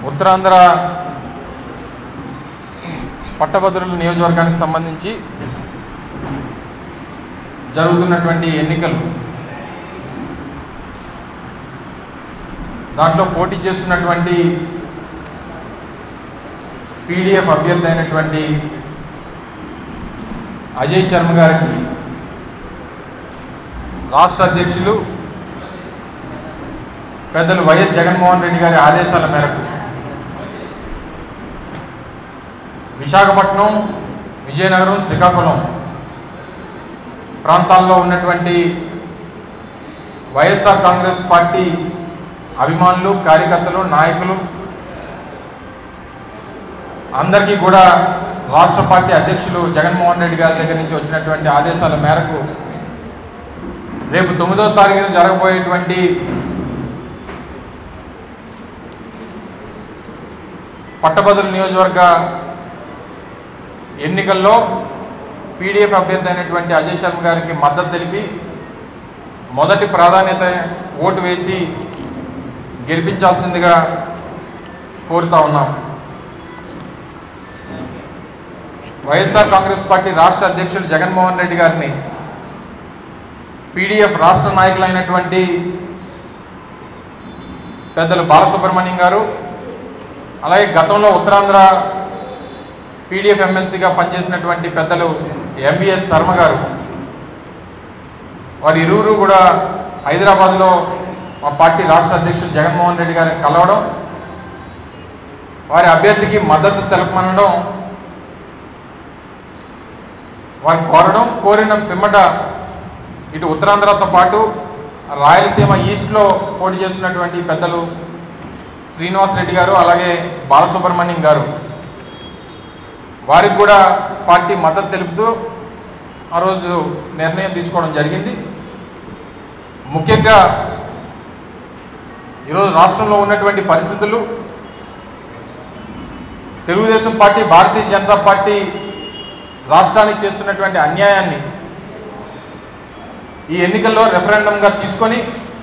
ఉత్తరాంధ్ర పట్టభద్రుల నియోజకవర్గానికి సంబంధించి జరుగుతున్నటువంటి ఎన్నికలు దాంట్లో పోటీ చేస్తున్నటువంటి పీడిఎఫ్ అభ్యర్థి అయినటువంటి అజయ్ శర్మ గారికి రాష్ట్ర అధ్యక్షులు పెద్దలు వైఎస్ జగన్మోహన్ రెడ్డి గారి ఆదేశాల మేరకు విశాఖపట్నం విజయనగరం శ్రీకాకుళం ప్రాంతాల్లో ఉన్నటువంటి వైఎస్ఆర్ కాంగ్రెస్ పార్టీ అభిమానులు కార్యకర్తలు నాయకులు అందరికీ కూడా రాష్ట్ర పార్టీ అధ్యక్షులు జగన్మోహన్ రెడ్డి గారి దగ్గర నుంచి వచ్చినటువంటి ఆదేశాల మేరకు రేపు తొమ్మిదవ తారీఖున జరగబోయేటువంటి పట్టభద్రుల నియోజకవర్గ ఎన్నికల్లో పీడీఎఫ్ అభ్యర్థి అయినటువంటి అజయ్ శర్మ గారికి మద్దతు తెలిపి మొదటి ప్రాధాన్యత ఓటు వేసి గెలిపించాల్సిందిగా కోరుతా ఉన్నాం వైఎస్ఆర్ కాంగ్రెస్ పార్టీ రాష్ట్ర అధ్యక్షులు జగన్మోహన్ రెడ్డి గారిని పీడీఎఫ్ రాష్ట్ర నాయకులైనటువంటి పెద్దలు బాలసుబ్రహ్మణ్యం గారు అలాగే గతంలో ఉత్తరాంధ్ర పీడీఎఫ్ ఎమ్మెల్సీగా పనిచేసినటువంటి పెద్దలు ఎంబీఎస్ శర్మ గారు వారి ఇరువురు కూడా హైదరాబాద్లో మా పార్టీ రాష్ట్ర అధ్యక్షులు జగన్మోహన్ రెడ్డి గారిని కలవడం వారి అభ్యర్థికి మద్దతు తెలపమనడం వారిని కోరడం కోరిన పిమ్మట ఇటు ఉత్తరాంధ్రతో పాటు రాయలసీమ ఈస్ట్లో పోటీ చేస్తున్నటువంటి పెద్దలు శ్రీనివాస్ రెడ్డి గారు అలాగే బాలసుబ్రహ్మణ్యం గారు వారికి కూడా పార్టీ మద్దతు తెలుపుతూ ఆ రోజు నిర్ణయం తీసుకోవడం జరిగింది ముఖ్యంగా ఈరోజు రాష్ట్రంలో ఉన్నటువంటి పరిస్థితులు తెలుగుదేశం పార్టీ భారతీయ జనతా పార్టీ రాష్ట్రానికి చేస్తున్నటువంటి అన్యాయాన్ని ఈ ఎన్నికల్లో రెఫరెండంగా తీసుకొని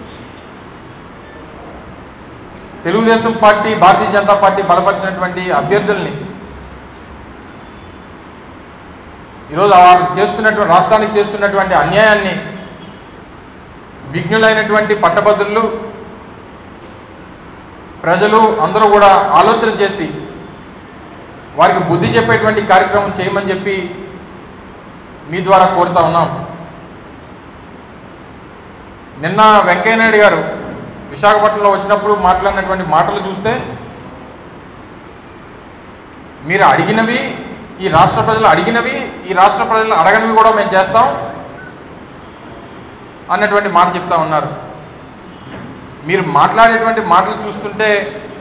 తెలుగుదేశం పార్టీ భారతీయ జనతా పార్టీ బలపరిచినటువంటి అభ్యర్థుల్ని ఈరోజు వారు చేస్తున్నటువంటి రాష్ట్రానికి చేస్తున్నటువంటి అన్యాయాన్ని విఘ్నులైనటువంటి పట్టభద్రులు ప్రజలు అందరూ కూడా ఆలోచన చేసి వారికి బుద్ధి చెప్పేటువంటి కార్యక్రమం చేయమని చెప్పి మీ ద్వారా కోరుతా ఉన్నాం నిన్న వెంకయ్యనాయుడు గారు విశాఖపట్నంలో వచ్చినప్పుడు మాట్లాడినటువంటి మాటలు చూస్తే మీరు అడిగినవి ఈ రాష్ట్ర ప్రజలు అడిగినవి ఈ రాష్ట్ర ప్రజలు అడగనివి కూడా మేము చేస్తాం అన్నటువంటి మాట చెప్తా ఉన్నారు మీరు మాట్లాడేటువంటి మాటలు చూస్తుంటే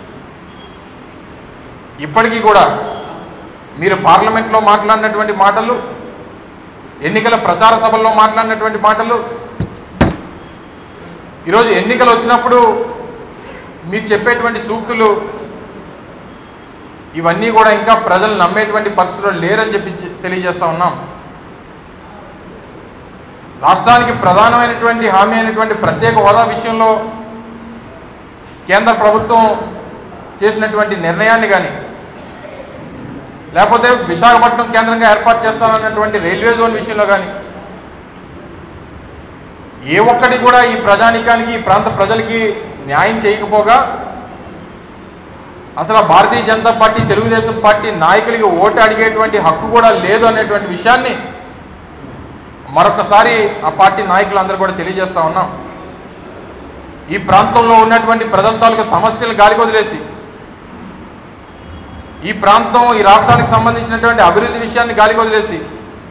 ఇప్పటికీ కూడా మీరు పార్లమెంట్లో మాట్లాడినటువంటి మాటలు ఎన్నికల ప్రచార సభల్లో మాట్లాడినటువంటి మాటలు ఈరోజు ఎన్నికలు వచ్చినప్పుడు మీరు చెప్పేటువంటి సూక్తులు ఇవన్నీ కూడా ఇంకా ప్రజలు నమ్మేటువంటి పరిస్థితుల్లో లేరని చెప్పి చె- తెలియజేస్తా ఉన్నాం రాష్ట్రానికి ప్రధానమైనటువంటి హామీ అయినటువంటి ప్రత్యేక హోదా విషయంలో కేంద్ర ప్రభుత్వం చేసినటువంటి నిర్ణయాన్ని కానీ లేకపోతే విశాఖపట్నం కేంద్రంగా ఏర్పాటు చేస్తానన్నటువంటి రైల్వే జోన్ విషయంలో కానీ ఏ ఒక్కటి కూడా ఈ ప్రజానికానికి ఈ ప్రాంత ప్రజలకి న్యాయం చేయకపోగా అసలు ఆ భారతీయ జనతా పార్టీ తెలుగుదేశం పార్టీ నాయకులకి ఓటు అడిగేటువంటి హక్కు కూడా లేదు అనేటువంటి విషయాన్ని మరొకసారి ఆ పార్టీ నాయకులందరూ కూడా తెలియజేస్తా ఉన్నాం ఈ ప్రాంతంలో ఉన్నటువంటి ప్రజల తాలూకు సమస్యలు గాలికి వదిలేసి ఈ ప్రాంతం ఈ రాష్ట్రానికి సంబంధించినటువంటి అభివృద్ధి విషయాన్ని గాలికి వదిలేసి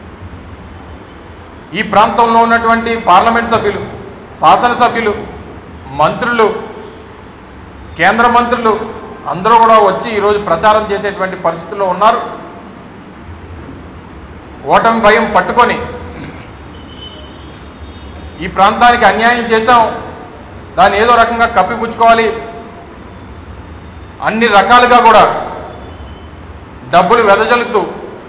ఈ ప్రాంతంలో ఉన్నటువంటి పార్లమెంట్ సభ్యులు శాసనసభ్యులు మంత్రులు కేంద్ర మంత్రులు అందరూ కూడా వచ్చి ఈరోజు ప్రచారం చేసేటువంటి పరిస్థితుల్లో ఉన్నారు ఓటమి భయం పట్టుకొని ఈ ప్రాంతానికి అన్యాయం చేశాం దాన్ని ఏదో రకంగా కప్పిపుచ్చుకోవాలి అన్ని రకాలుగా కూడా డబ్బులు వెదజల్లుతూ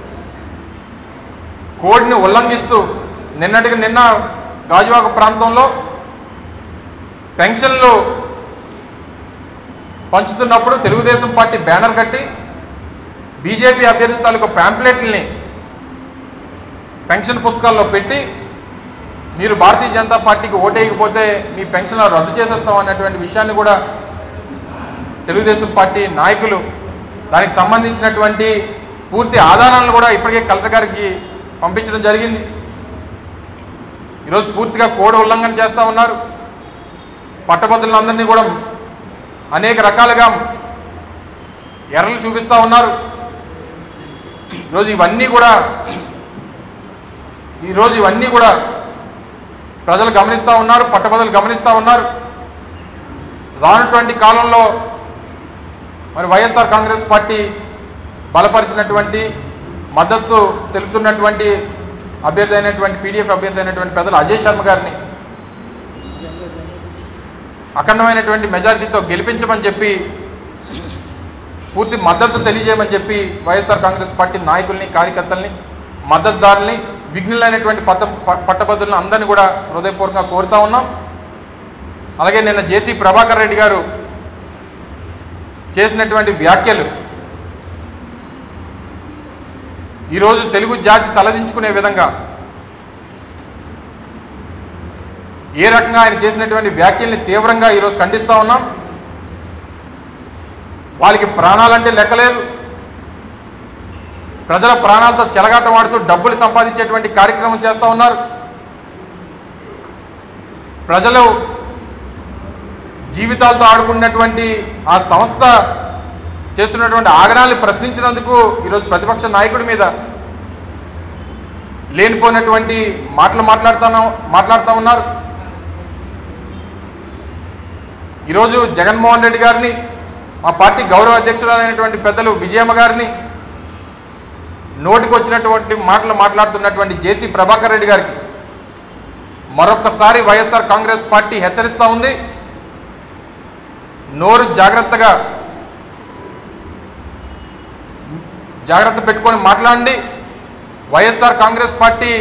కోడ్ని ఉల్లంఘిస్తూ నిన్నటికి నిన్న గాజువాక ప్రాంతంలో పెన్షన్లు పంచుతున్నప్పుడు తెలుగుదేశం పార్టీ బ్యానర్ కట్టి బీజేపీ అభ్యర్థి తాలూకు ప్యాంప్లెట్లని పెన్షన్ పుస్తకాల్లో పెట్టి మీరు భారతీయ జనతా పార్టీకి ఓటేయకపోతే మీ పెన్షన్ రద్దు చేసేస్తాం అన్నటువంటి విషయాన్ని కూడా తెలుగుదేశం పార్టీ నాయకులు దానికి సంబంధించినటువంటి పూర్తి ఆధారాలను కూడా ఇప్పటికే కలెక్టర్ గారికి పంపించడం జరిగింది ఈరోజు పూర్తిగా కోడ్ ఉల్లంఘన చేస్తూ ఉన్నారు పట్టభద్రులందరినీ కూడా అనేక రకాలుగా ఎర్రలు చూపిస్తూ ఉన్నారు ఈరోజు ఇవన్నీ కూడా ఈరోజు ఇవన్నీ కూడా ప్రజలు గమనిస్తూ ఉన్నారు పట్టభద్రులు గమనిస్తూ ఉన్నారు రానటువంటి కాలంలో మరి వైఎస్ఆర్ కాంగ్రెస్ పార్టీ బలపరిచినటువంటి మద్దతు తెలుపుతున్నటువంటి అభ్యర్థి అయినటువంటి పీడీఎఫ్ అభ్యర్థి అయినటువంటి పెద్దలు అజయ్ శర్మ గారిని అఖండమైనటువంటి మెజారిటీతో గెలిపించమని చెప్పి పూర్తి మద్దతు తెలియజేయమని చెప్పి వైఎస్ఆర్ కాంగ్రెస్ పార్టీ నాయకుల్ని కార్యకర్తల్ని మద్దతుదారుల్ని విఘ్నులైనటువంటి పట్ట పట్టభద్రులను అందరినీ కూడా హృదయపూర్వకంగా కోరుతా ఉన్నాం అలాగే నిన్న జేసీ ప్రభాకర్ రెడ్డి గారు చేసినటువంటి వ్యాఖ్యలు ఈరోజు తెలుగు జాతి తలదించుకునే విధంగా ఏ రకంగా ఆయన చేసినటువంటి వ్యాఖ్యల్ని తీవ్రంగా ఈరోజు ఖండిస్తా ఉన్నాం వాళ్ళకి ప్రాణాలంటే లెక్కలేదు ప్రజల ప్రాణాలతో చెలగాటం ఆడుతూ డబ్బులు సంపాదించేటువంటి కార్యక్రమం చేస్తూ ఉన్నారు ప్రజలు జీవితాలతో ఆడుకున్నటువంటి ఆ సంస్థ చేస్తున్నటువంటి ఆగడాల్ని ప్రశ్నించినందుకు ఈరోజు ప్రతిపక్ష నాయకుడి మీద లేనిపోయినటువంటి మాటలు మాట్లాడుతాను మాట్లాడుతూ ఉన్నారు ఈరోజు జగన్మోహన్ రెడ్డి గారిని మా పార్టీ గౌరవ అధ్యక్షురాలైనటువంటి పెద్దలు విజయమ్మ గారిని నోటికి వచ్చినటువంటి మాటలు మాట్లాడుతున్నటువంటి జేసీ ప్రభాకర్ రెడ్డి గారికి మరొక్కసారి వైఎస్ఆర్ కాంగ్రెస్ పార్టీ హెచ్చరిస్తూ ఉంది నోరు జాగ్రత్తగా జాగ్రత్త పెట్టుకొని మాట్లాడండి వైఎస్ఆర్ కాంగ్రెస్ పార్టీ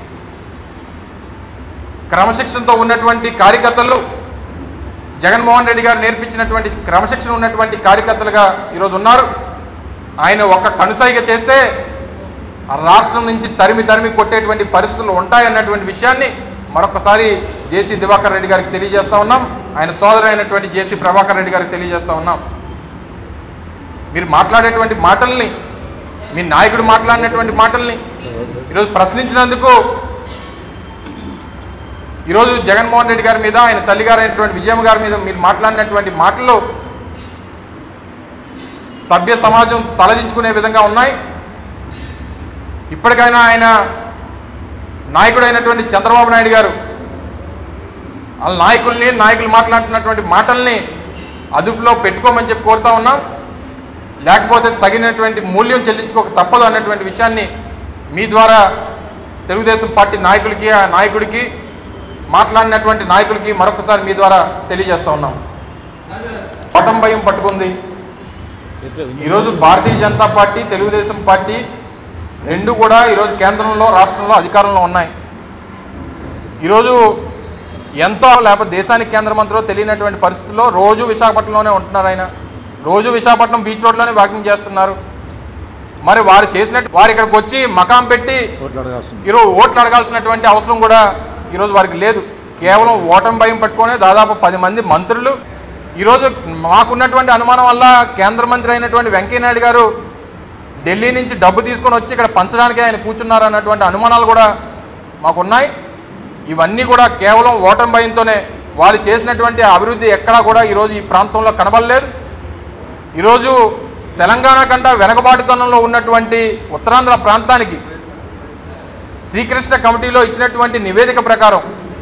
క్రమశిక్షణతో ఉన్నటువంటి కార్యకర్తలు జగన్మోహన్ రెడ్డి గారు నేర్పించినటువంటి క్రమశిక్షణ ఉన్నటువంటి కార్యకర్తలుగా ఈరోజు ఉన్నారు ఆయన ఒక కనుసైగ చేస్తే ఆ రాష్ట్రం నుంచి తరిమి తరిమి కొట్టేటువంటి పరిస్థితులు ఉంటాయన్నటువంటి విషయాన్ని మరొకసారి జేసీ దివాకర్ రెడ్డి గారికి తెలియజేస్తా ఉన్నాం ఆయన సోదరైనటువంటి జేసీ ప్రభాకర్ రెడ్డి గారికి తెలియజేస్తా ఉన్నాం మీరు మాట్లాడేటువంటి మాటల్ని మీ నాయకుడు మాట్లాడినటువంటి మాటల్ని ఈరోజు ప్రశ్నించినందుకు ఈరోజు జగన్మోహన్ రెడ్డి గారి మీద ఆయన తల్లిగారు అయినటువంటి విజయమ్మ గారి మీద మీరు మాట్లాడినటువంటి మాటలు సభ్య సమాజం తలదించుకునే విధంగా ఉన్నాయి ఇప్పటికైనా ఆయన నాయకుడైనటువంటి చంద్రబాబు నాయుడు గారు వాళ్ళ నాయకుల్ని నాయకులు మాట్లాడుతున్నటువంటి మాటల్ని అదుపులో పెట్టుకోమని చెప్పి కోరుతా ఉన్నాం లేకపోతే తగినటువంటి మూల్యం చెల్లించుకోక తప్పదు అన్నటువంటి విషయాన్ని మీ ద్వారా తెలుగుదేశం పార్టీ నాయకులకి ఆ నాయకుడికి మాట్లాడినటువంటి నాయకులకి మరొకసారి మీ ద్వారా తెలియజేస్తా ఉన్నాం పటం భయం పట్టుకుంది ఈరోజు భారతీయ జనతా పార్టీ తెలుగుదేశం పార్టీ రెండు కూడా ఈరోజు కేంద్రంలో రాష్ట్రంలో అధికారంలో ఉన్నాయి ఈరోజు ఎంతో లేకపోతే దేశానికి కేంద్ర మంత్రో తెలియనటువంటి పరిస్థితుల్లో రోజు విశాఖపట్నంలోనే ఉంటున్నారు ఆయన రోజు విశాఖపట్నం బీచ్ రోడ్లోనే వాకింగ్ చేస్తున్నారు మరి వారు చేసినట్టు వారు ఇక్కడికి వచ్చి మకాం పెట్టి ఈరోజు ఓట్లు అడగాల్సినటువంటి అవసరం కూడా ఈరోజు వారికి లేదు కేవలం ఓటమి భయం పట్టుకొని దాదాపు పది మంది మంత్రులు ఈరోజు మాకున్నటువంటి అనుమానం వల్ల కేంద్ర మంత్రి అయినటువంటి వెంకయ్యనాయుడు గారు ఢిల్లీ నుంచి డబ్బు తీసుకొని వచ్చి ఇక్కడ పంచడానికి ఆయన కూర్చున్నారు అన్నటువంటి అనుమానాలు కూడా మాకున్నాయి ఇవన్నీ కూడా కేవలం ఓటమి భయంతోనే వారు చేసినటువంటి అభివృద్ధి ఎక్కడా కూడా ఈరోజు ఈ ప్రాంతంలో కనబడలేదు ఈరోజు తెలంగాణ కంటే వెనకబాటుతనంలో ఉన్నటువంటి ఉత్తరాంధ్ర ప్రాంతానికి శ్రీకృష్ణ కమిటీలో ఇచ్చినటువంటి నివేదిక ప్రకారం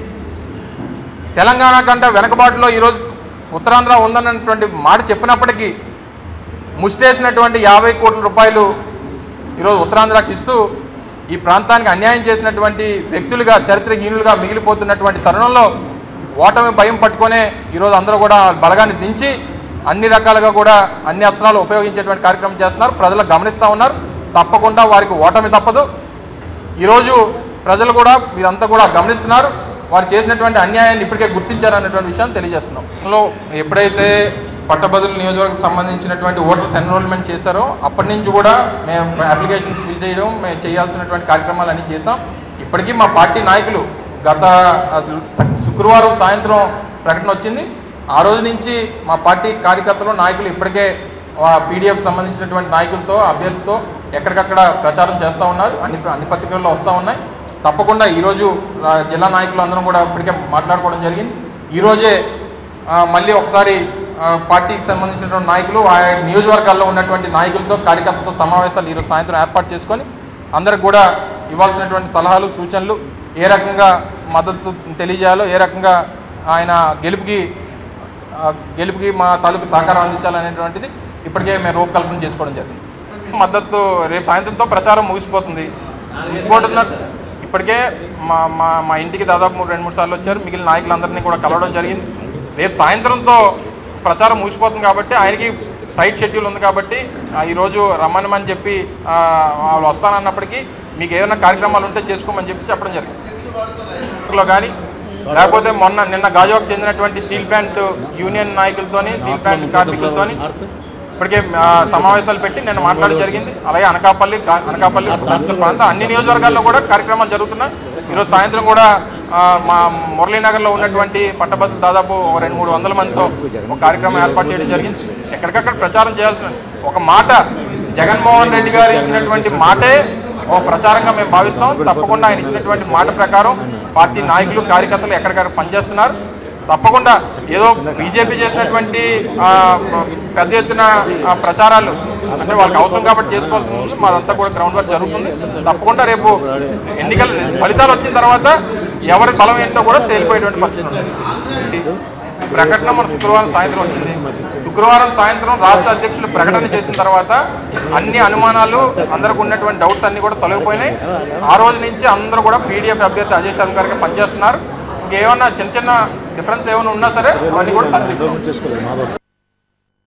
తెలంగాణ కంటే వెనకబాటులో ఈరోజు ఉత్తరాంధ్ర ఉందన్నటువంటి మాట చెప్పినప్పటికీ ముష్టేసినటువంటి యాభై కోట్ల రూపాయలు ఈరోజు ఉత్తరాంధ్రకి ఇస్తూ ఈ ప్రాంతానికి అన్యాయం చేసినటువంటి వ్యక్తులుగా చరిత్రహీనులుగా మిగిలిపోతున్నటువంటి తరుణంలో ఓటమి భయం పట్టుకొనే ఈరోజు అందరూ కూడా బలగాన్ని దించి అన్ని రకాలుగా కూడా అన్ని అస్త్రాలు ఉపయోగించేటువంటి కార్యక్రమం చేస్తున్నారు ప్రజలు గమనిస్తూ ఉన్నారు తప్పకుండా వారికి ఓటమి తప్పదు ఈరోజు ప్రజలు కూడా ఇదంతా కూడా గమనిస్తున్నారు వారు చేసినటువంటి అన్యాయాన్ని ఇప్పటికే గుర్తించారన్నటువంటి విషయాన్ని తెలియజేస్తున్నాం లో ఎప్పుడైతే పట్టభద్రుల నియోజకవర్గం సంబంధించినటువంటి ఓటర్స్ ఎన్రోల్మెంట్ చేశారో అప్పటి నుంచి కూడా మేము అప్లికేషన్స్ ఫిల్ చేయడం మేము చేయాల్సినటువంటి కార్యక్రమాలు అన్ని చేసాం ఇప్పటికీ మా పార్టీ నాయకులు గత అసలు శ- శుక్రవారం సాయంత్రం ప్రకటన వచ్చింది ఆ రోజు నుంచి మా పార్టీ కార్యకర్తలు నాయకులు ఇప్పటికే పీడిఎఫ్ సంబంధించినటువంటి నాయకులతో అభ్యర్థితో ఎక్కడికక్కడ ప్రచారం చేస్తూ ఉన్నారు అన్ని అన్ని పత్రికల్లో వస్తూ ఉన్నాయి తప్పకుండా ఈరోజు ఆ, జిల్లా నాయకులు అందరం కూడా ఇప్పటికే మాట్లాడుకోవడం జరిగింది ఈరోజే ఆ, మళ్ళీ ఒకసారి ఆ, పార్టీకి సంబంధించినటువంటి నాయకులు ఆయా నియోజకవర్గాల్లో ఉన్నటువంటి నాయకులతో కార్యకర్తలతో సమావేశాలు ఈరోజు సాయంత్రం ఏర్పాటు చేసుకొని అందరికి కూడా ఇవ్వాల్సినటువంటి సలహాలు సూచనలు ఏ రకంగా మద్దతు తెలియజేయాలో ఏ రకంగా ఆయన గెలుపుకి ఆ, గెలుపుకి మా తాలూకు సహకారం అందించాలనేటువంటిది ఇప్పటికే మేము రూపకల్పన చేసుకోవడం జరిగింది మద్దతు రేపు సాయంత్రంతో ప్రచారం ముగిసిపోతుంది ముగిసిపోతున్న ఇప్పటికే మా మా మా ఇంటికి దాదాపు మూడు రెండు మూడు సార్లు వచ్చారు మిగిలిన నాయకులందరినీ కూడా కలవడం జరిగింది రేపు సాయంత్రంతో ప్రచారం ముగిసిపోతుంది కాబట్టి ఆయనకి టైట్ షెడ్యూల్ ఉంది కాబట్టి ఆ, ఈరోజు రమ్మనమని చెప్పి ఆ, వాళ్ళు వస్తానన్నప్పటికీ మీకు ఏమైనా కార్యక్రమాలు ఉంటే చేసుకోమని చెప్పి చెప్పడం జరిగింది లో కానీ లేకపోతే మొన్న నిన్న గాజువాకు చెందినటువంటి స్టీల్ ప్లాంట్ యూనియన్ నాయకులతోని స్టీల్ ప్లాంట్ కార్మికులతోని ఇప్పటికే ఆ, సమావేశాలు పెట్టి నేను మాట్లాడడం జరిగింది అలాగే అనకాపల్లి గా- అనకాపల్లి నర్సల్ ప్రాంతం అన్ని నియోజకవర్గాల్లో కూడా కార్యక్రమాలు జరుగుతున్నాయి ఈరోజు సాయంత్రం కూడా ఆ, మా మురళీనగర్లో ఉన్నటువంటి పట్టభద్రులు దాదాపు ఒక రెండు మూడు వందల మందితో ఒక కార్యక్రమం ఏర్పాటు చేయడం జరిగింది ఎక్కడికక్కడ ప్రచారం చేయాల్సిన ఒక మాట జగన్మోహన్ రెడ్డి గారు ఇచ్చినటువంటి మాటే ఓ ప్రచారంగా మేము భావిస్తాం తప్పకుండా ఆయన ఇచ్చినటువంటి మాట ప్రకారం పార్టీ నాయకులు కార్యకర్తలు ఎక్కడికక్కడ పనిచేస్తున్నారు తప్పకుండా ఏదో బీజేపీ చేసినటువంటి ఆ, పెద్ద ఎత్తున ఆ, ప్రచారాలు అంటే వాళ్ళకి అవసరం కాబట్టి చేసుకోవాల్సి ఉంది మాదంతా కూడా గ్రౌండ్ వర్క్ జరుగుతుంది తప్పకుండా రేపు ఎన్నికల ఫలితాలు వచ్చిన తర్వాత ఎవరి బలం ఏంటో కూడా తేలిపోయేటువంటి పరిస్థితి ఉంటుంది ప్రకటన మన శుక్రవారం సాయంత్రం వచ్చింది శుక్రవారం సాయంత్రం రాష్ట్ర అధ్యక్షులు ప్రకటన చేసిన తర్వాత అన్ని అనుమానాలు అందరికి ఉన్నటువంటి డౌట్స్ అన్ని కూడా తొలగిపోయినాయి ఆ రోజు నుంచి అందరూ కూడా పీడీఎఫ్ అభ్యర్థి అజయ్ శర్మ గారికి పనిచేస్తున్నారు ఇంకేమన్నా చిన్న చిన్న డిఫరెన్స్ ఏమైనా ఉన్నా సరే అవన్నీ కూడా సరిదిద్దుతాం